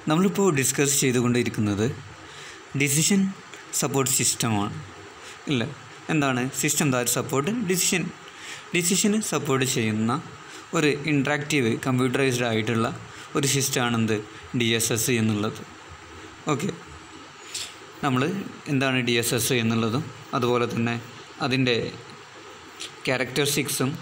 നമ്മളിപ്പോൾ ഡിസ്കസ് ചെയ്തുകൊണ്ടിരിക്കുന്നത് decision support സിസ്റ്റമാണ് ഇല്ല എന്താണ് സിസ്റ്റം ദാറ്റ് സപ്പോർട്ട് ഡിസിഷൻ ഡിസിഷന് സപ്പോർട്ട് ചെയ്യുന്ന ഒരു ഇൻട്രാക്റ്റീവ് കമ്പ്യൂട്ടറൈസ്ഡ് ആയിട്ടുള്ള ഒരു സിസ്റ്റമാണെന്ത് ഡി എസ് എസ് എന്നുള്ളത് ഓക്കെ നമ്മൾ എന്താണ് ഡി എസ് എസ് എന്നുള്ളതും അതുപോലെ തന്നെ അതിൻ്റെ ക്യാരക്ടറിസ്റ്റിക്സും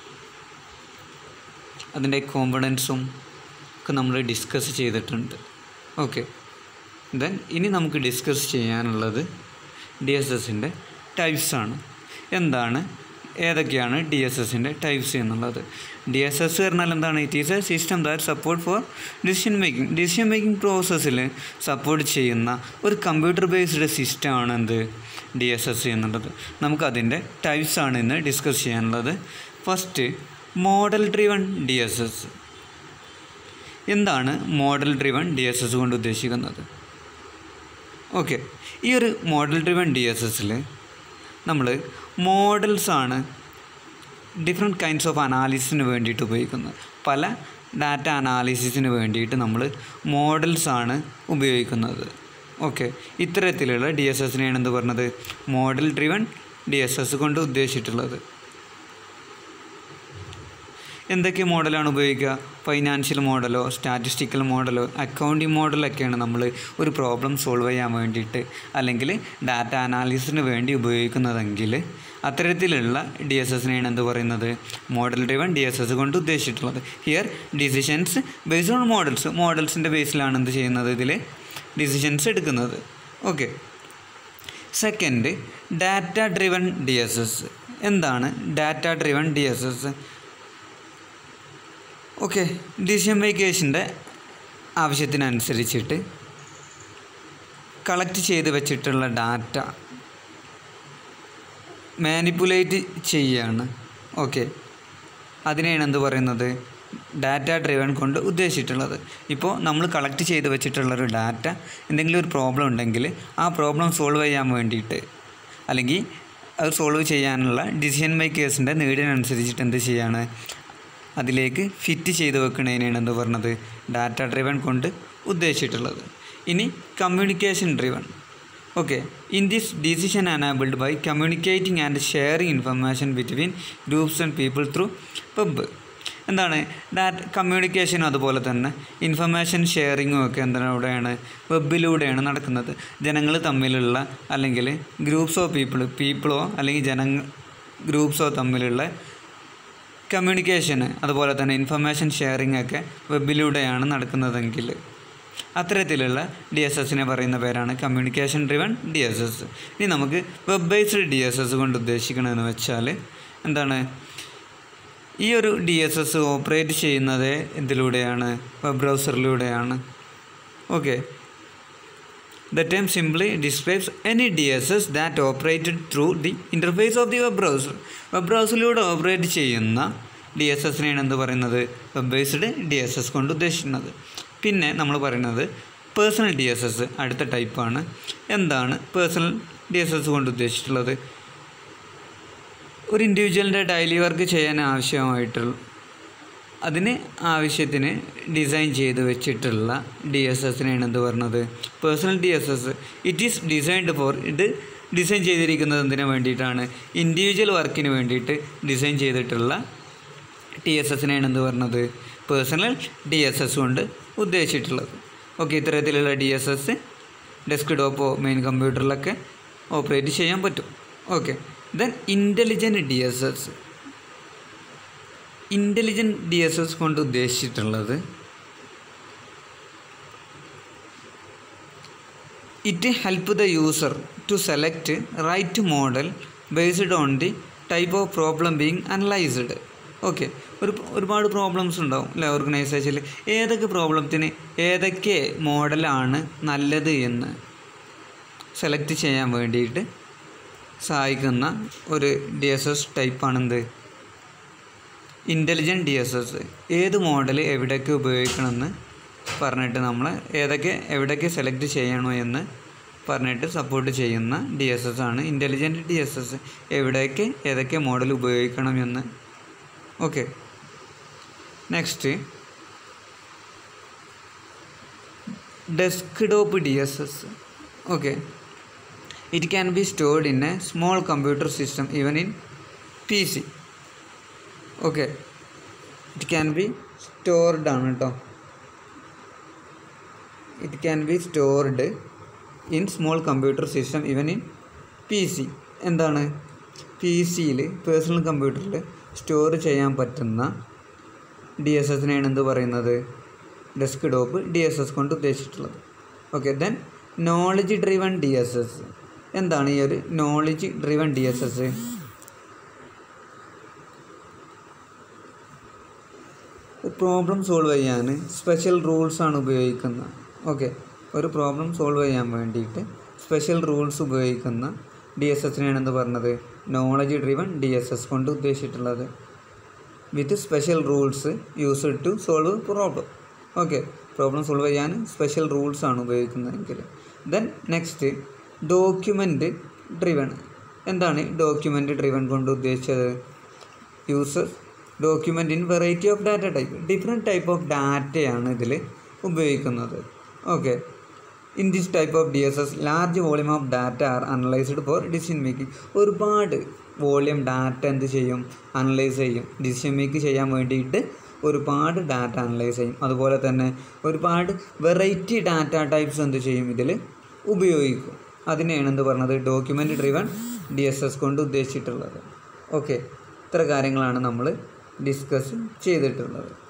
അതിൻ്റെ കോമ്പണൻസും ഒക്കെ നമ്മൾ ഡിസ്കസ് ചെയ്തിട്ടുണ്ട് ഓക്കെ ദെൻ ഇനി നമുക്ക് ഡിസ്കസ് ചെയ്യാനുള്ളത് ഡി എസ് എസിൻ്റെ ടൈപ്സാണ് എന്താണ് ഏതൊക്കെയാണ് ഡി എസ് എസിൻ്റെ ടൈപ്സ് എന്നുള്ളത് ഡി എസ് എസ് പറഞ്ഞാൽ എന്താണ് it is a system that support for decision making decision making പ്രോസസ്സിൽ സപ്പോർട്ട് ചെയ്യുന്ന ഒരു കമ്പ്യൂട്ടർ ബേസ്ഡ് സിസ്റ്റമാണ് എന്ത് ഡി എസ് എസ് എന്നുള്ളത് നമുക്കതിൻ്റെ ടൈപ്സാണ് ഇന്ന് ഡിസ്കസ് ചെയ്യാനുള്ളത് first model driven D S S എന്താണ് model driven D S S കൊണ്ട് ഉദ്ദേശിക്കുന്നത് ഓക്കെ ഈ ഒരു മോഡൽ ഡ്രിവൺ ഡി എസ് എസിൽ നമ്മൾ മോഡൽസാണ് ഡിഫറെൻറ്റ് കൈൻഡ്സ് ഓഫ് അനാലിസിസിന് വേണ്ടിയിട്ട് ഉപയോഗിക്കുന്നത് പല ഡാറ്റ അനാലിസിസിന് വേണ്ടിയിട്ട് നമ്മൾ മോഡൽസാണ് ഉപയോഗിക്കുന്നത് ഓക്കെ ഇത്തരത്തിലുള്ള ഡി എസ് എസിനെയാണ് എന്ത് പറഞ്ഞത് model driven D S S കൊണ്ട് ഉദ്ദേശിച്ചിട്ടുള്ളത് എന്തൊക്കെ മോഡലാണ് ഉപയോഗിക്കുക ഫൈനാൻഷ്യൽ മോഡലോ സ്റ്റാറ്റിസ്റ്റിക്കൽ മോഡലോ അക്കൗണ്ടിങ് മോഡലൊക്കെയാണ് നമ്മൾ ഒരു പ്രോബ്ലം സോൾവ് ചെയ്യാൻ വേണ്ടിയിട്ട് അല്ലെങ്കിൽ ഡാറ്റ അനാലിസിസിന് വേണ്ടി ഉപയോഗിക്കുന്നതെങ്കിൽ അത്തരത്തിലുള്ള ഡി എസ് എസിനെയാണ് എന്ത് പറയുന്നത് model driven D S S കൊണ്ട് ഉദ്ദേശിച്ചിട്ടുള്ളത് here decisions based on models മോഡൽസിൻ്റെ ബേസിലാണ് എന്ത് ചെയ്യുന്നത് ഇതിൽ ഡിസിഷൻസ് എടുക്കുന്നത് okay second data driven D S S എന്താണ് data driven D S S okay decision മേക്കേഴ്സിൻ്റെ ആവശ്യത്തിനനുസരിച്ചിട്ട് കളക്ട് ചെയ്ത് വെച്ചിട്ടുള്ള ഡാറ്റ മാനിപ്പുലേറ്റ് ചെയ്യാണ് ഓക്കെ അതിനെയാണ് എന്ത് പറയുന്നത് ഡാറ്റ ഡ്രിവൺ കൊണ്ട് ഉദ്ദേശിച്ചിട്ടുള്ളത് ഇപ്പോൾ നമ്മൾ കളക്ട് ചെയ്ത് വെച്ചിട്ടുള്ളൊരു ഡാറ്റ എന്തെങ്കിലും ഒരു പ്രോബ്ലം ഉണ്ടെങ്കിൽ ആ പ്രോബ്ലം സോൾവ് ചെയ്യാൻ വേണ്ടിയിട്ട് അല്ലെങ്കിൽ അത് സോൾവ് ചെയ്യാനുള്ള ഡിസിഷൻ മേക്കേഴ്സിൻ്റെ നീടിനനുസരിച്ചിട്ട് എന്ത് ചെയ്യാണ് അതിലേക്ക് ഫിറ്റ് ചെയ്ത് വെക്കുന്നതിനാണ് എന്ത് പറഞ്ഞത് ഡാറ്റ ഡ്രിവൺ കൊണ്ട് ഉദ്ദേശിച്ചിട്ടുള്ളത് ഇനി communication driven okay in this decision enabled by communicating and sharing information between groups and people through web എന്താണ് ഡാറ്റ കമ്മ്യൂണിക്കേഷനും അതുപോലെ തന്നെ ഇൻഫർമേഷൻ ഷെയറിങ്ങും ഒക്കെ എന്തിലൂടെയാണ് വെബിലൂടെയാണ് നടക്കുന്നത് ജനങ്ങൾ തമ്മിലുള്ള അല്ലെങ്കിൽ ഗ്രൂപ്പ്സ് ഓഫ് പീപ്പിൾ പീപ്പിളോ അല്ലെങ്കിൽ ജനങ്ങൾ ഗ്രൂപ്പ്സോ തമ്മിലുള്ള കമ്മ്യൂണിക്കേഷന് അതുപോലെ തന്നെ ഇൻഫർമേഷൻ ഷെയറിംഗ് ഒക്കെ വെബിലൂടെയാണ് നടക്കുന്നതെങ്കിൽ അത്തരത്തിലുള്ള ഡി എസ് എസിനെ പറയുന്ന പേരാണ് communication driven D S S ഇനി നമുക്ക് web based D S S കൊണ്ട് ഉദ്ദേശിക്കണമെന്ന് വെച്ചാൽ എന്താണ് ഈ ഒരു ഡി എസ് എസ് ഓപ്പറേറ്റ് ചെയ്യുന്നത് എന്തിലൂടെയാണ് വെബ് ബ്രൗസറിലൂടെയാണ് okay the time simply describes any D S S that operated through the interface of the web browser web ബ്രൗസറിലൂടെ ഓപ്പറേറ്റ് ചെയ്യുന്ന ഡി എസ് എസിനെയാണ് എന്ത് പറയുന്നത് web based D S S കൊണ്ട് ഉദ്ദേശിക്കുന്നത് പിന്നെ നമ്മൾ പറയുന്നത് പേഴ്സണൽ ഡി എസ് എസ് അടുത്ത ടൈപ്പാണ് എന്താണ് പേഴ്സണൽ ഡി എസ് എസ് കൊണ്ട് ഉദ്ദേശിച്ചിട്ടുള്ളത് ഒരു ഇൻഡിവിജ്വലിൻ്റെ ഡെയിലി വർക്ക് ചെയ്യാൻ ആവശ്യമായിട്ടുള്ള അതിന് ആവശ്യത്തിന് ഡിസൈൻ ചെയ്ത് വെച്ചിട്ടുള്ള ഡി എസ് എസിനെയാണ് എന്ത് പറഞ്ഞത് personal D S S it is designed for ഇത് ഡിസൈൻ ചെയ്തിരിക്കുന്നത് എന്തിനു വേണ്ടിയിട്ടാണ് ഇൻഡിവിജ്വൽ വർക്കിന് വേണ്ടിയിട്ട് ഡിസൈൻ ചെയ്തിട്ടുള്ള ടി എസ് എസിനെയാണ് എന്ത് പറഞ്ഞത് പേഴ്സണൽ ഡി എസ് എസ് കൊണ്ട് ഉദ്ദേശിച്ചിട്ടുള്ളത് ഓക്കെ ഇത്തരത്തിലുള്ള ഡി എസ് എസ് ഡെസ്ക് ടോപ്പോ മെയിൻ കമ്പ്യൂട്ടറിലൊക്കെ ഓപ്പറേറ്റ് ചെയ്യാൻ പറ്റും okay then intelligent D S S intelligent D S S കൊണ്ട് ഉദ്ദേശിച്ചിട്ടുള്ളത് it help the user to select right model based on the type of problem being analysed okay ഒരു ഒരുപാട് problems ഉണ്ടാവും അല്ലേ ഓർഗനൈസേഷനിൽ ഏതൊക്കെ പ്രോബ്ലത്തിന് ഏതൊക്കെ മോഡലാണ് നല്ലത് എന്ന് സെലക്ട് ചെയ്യാൻ വേണ്ടിയിട്ട് സഹായിക്കുന്ന ഒരു ഡി എസ് എസ് ടൈപ്പാണെന്ത് ഇൻ്റലിജൻറ്റ് ഡി എസ് എസ് ഏത് മോഡൽ എവിടെയൊക്കെ ഉപയോഗിക്കണമെന്ന് പറഞ്ഞിട്ട് നമ്മൾ ഏതൊക്കെ എവിടെയൊക്കെ സെലക്ട് ചെയ്യണോ എന്ന് പറഞ്ഞിട്ട് സപ്പോർട്ട് ചെയ്യുന്ന ഡി എസ് എസ് ആണ് ഇൻ്റലിജൻറ്റ് ഡി എസ് എസ് എവിടെയൊക്കെ ഏതൊക്കെ മോഡൽ ഉപയോഗിക്കണം എന്ന് okay next desktop D S S okay it can be stored in a small computer system even in P C okay it can be stored ആണ് കേട്ടോ it can be stored in small computer system even in P C എന്താണ് P സിയിൽ personal കമ്പ്യൂട്ടറിൽ store ചെയ്യാൻ പറ്റുന്ന D S എസിനെയാണ് എന്ത് പറയുന്നത് desk top D S S കൊണ്ട് ഉദ്ദേശിച്ചിട്ടുള്ളത് okay then knowledge driven D S S എന്താണ് ഈ ഒരു knowledge driven D S S problem solve ചെയ്യാൻ സ്പെഷ്യൽ റൂൾസ് ആണ് ഉപയോഗിക്കുന്നത് ഓക്കെ ഒരു പ്രോബ്ലം സോൾവ് ചെയ്യാൻ വേണ്ടിയിട്ട് സ്പെഷ്യൽ റൂൾസ് ഉപയോഗിക്കുന്ന ഡി എസ് എസിനെയാണ് എന്ത് പറഞ്ഞത് knowledge driven D S S കൊണ്ട് ഉദ്ദേശിച്ചിട്ടുള്ളത് with special rules use to solve problem okay problem solve ചെയ്യാൻ സ്പെഷ്യൽ റൂൾസ് ആണ് ഉപയോഗിക്കുന്നതെങ്കിൽ ദെൻ നെക്സ്റ്റ് ഡോക്യുമെൻ്റ് ഡ്രിവൺ എന്താണ് ഡോക്യുമെൻ്റ് ഡ്രിവൺ കൊണ്ട് ഉദ്ദേശിച്ചത് user document in variety of data type different type of ഡാറ്റയാണ് ഇതിൽ ഉപയോഗിക്കുന്നത് okay in this type of D S S large volume of data are analysed for decision making ഒരുപാട് volume data എന്ത് ചെയ്യും analyse ചെയ്യും decision make ചെയ്യാൻ വേണ്ടിയിട്ട് ഒരുപാട് ഡാറ്റ അനലൈസ് ചെയ്യും അതുപോലെ തന്നെ ഒരുപാട് വെറൈറ്റി ഡാറ്റ ടൈപ്സ് എന്ത് ചെയ്യും ഇതിൽ ഉപയോഗിക്കും അതിനെയാണ് എന്ത് പറഞ്ഞത് document driven D S S കൊണ്ട് ഉദ്ദേശിച്ചിട്ടുള്ളത് ഓക്കെ ഇത്ര കാര്യങ്ങളാണ് നമ്മൾ ഡിസ്കസ് ചെയ്തിട്ടുള്ളത്